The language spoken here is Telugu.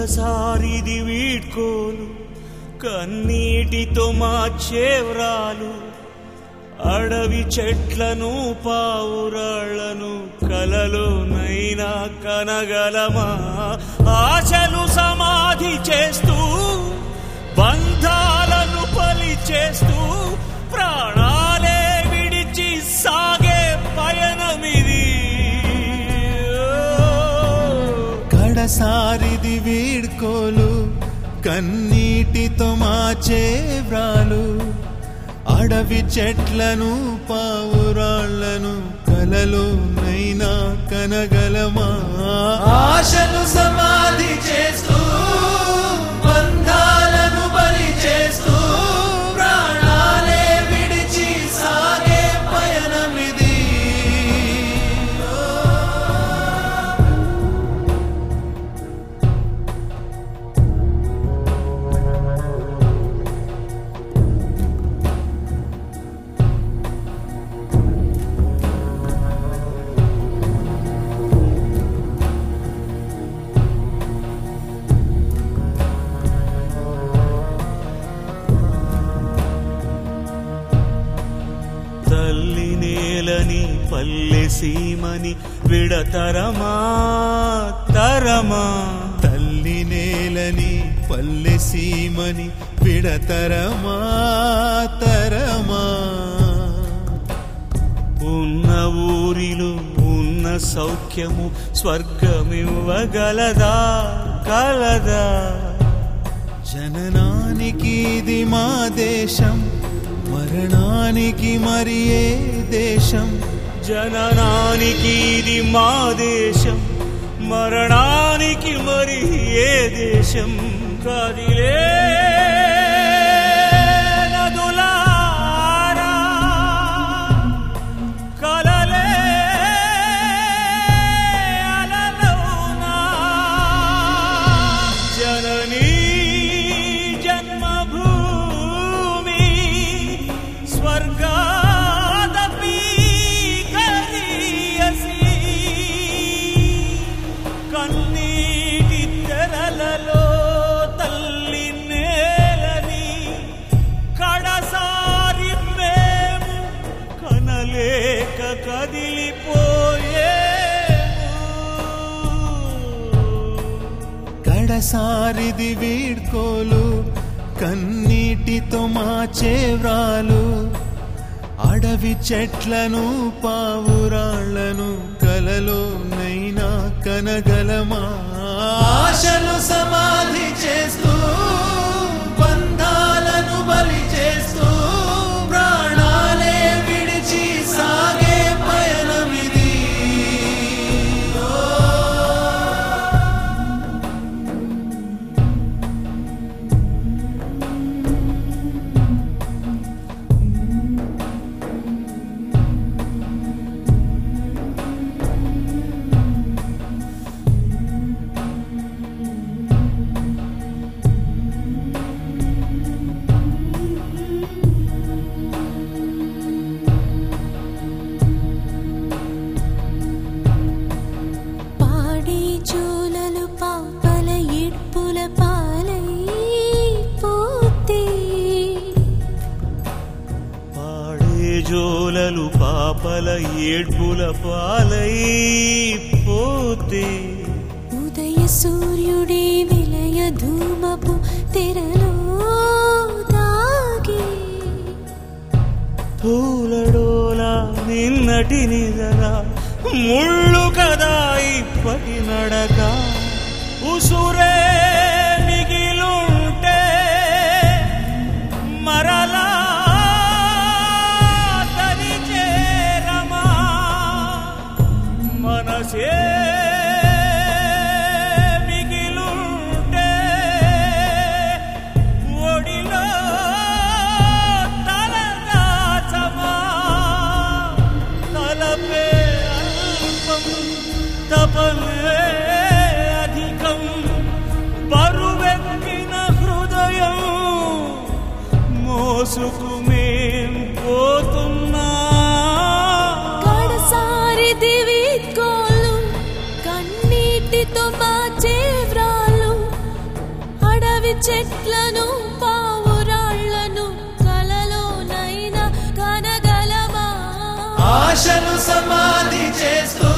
కడసారిది వీడ్కోలు కన్నీటితో మార్చేవ్రాలు అడవి చెట్లను పావురాళ్లను కలలోనైనా కనగలమా ఆశలు సమాధి చేస్తూ బంధాలను పలి చేస్తూ ప్రాణాలే విడిచి సాగే పయనమిది కడసారిది వీడ్కోలు కన్నీటితో మాచే వ్రాలు అడవి చెట్లను పావురాళ్లను కలలో నైనా కనగలమా ఆశలు సమాధి చేస్తూ బంధాలను బలి చేస్తూ ప్రాణాలే విడిచి సాగే పయనమిది తల్లి నేలని పల్లె సీమని విడతరమా తరమా తల్లి నేలని పల్లె సీమని విడతరమా తరమా ఉన్న ఊరిలో ఉన్న సౌఖ్యము స్వర్గమివ్వగలదా కలదా జననానికి ఇది మా దేశం మరణానికి మరి ఏ దేశం జననానికి ఇది మా దేశం మరణానికి మరి ఏ దేశం కదిలే నదులారా, కలలే అలలోనా, జననీ జన్మభూమి స్వర్గాదపి కలీయసి కన్నీటి తెరలలో తల్లి నేలని కడసారి మేము కనలేక కదిలిపోయేము కడసారిది వీడ్కోలు కన్నీటితో మాచే వ్రాలు అడవి చెట్లను పావురాళ్లను కలలో నైనా కనగలమా ఆశలు సమాధి చేస్తూ బంధాలను బలి చేస్తూ ప్రాణాలే విడిచి సాగే పయనమిది పాడి జోలలు పాపల ఇడ్పుల పాలై పోతే పాడే జోలలు పాపల ఏడ్పుల పాలై పోతే ఉదయ సూర్యుడి విలయ ధూమపు తెరలో దాగి పూలడోలా నిన్నటి నిదరా ముళ్ళు కదా ఇప్పటి నడక ఉసురే మిగిలుంటే మరలా తరి చేరమా మనసే మిగిలుంటే ఒడిలో తలదాచమా తలపే అల్పం తపనే అధికం బరువెక్కిన హృదయం మోసుకు మేం పోతున్నా కడసారి దివి కోలు కన్నీటితో మాచే వ్రాలు చెట్లను పావురాళ్లను కలలోనైనా కనగలమా ఆశను సమాధి చేస్తూ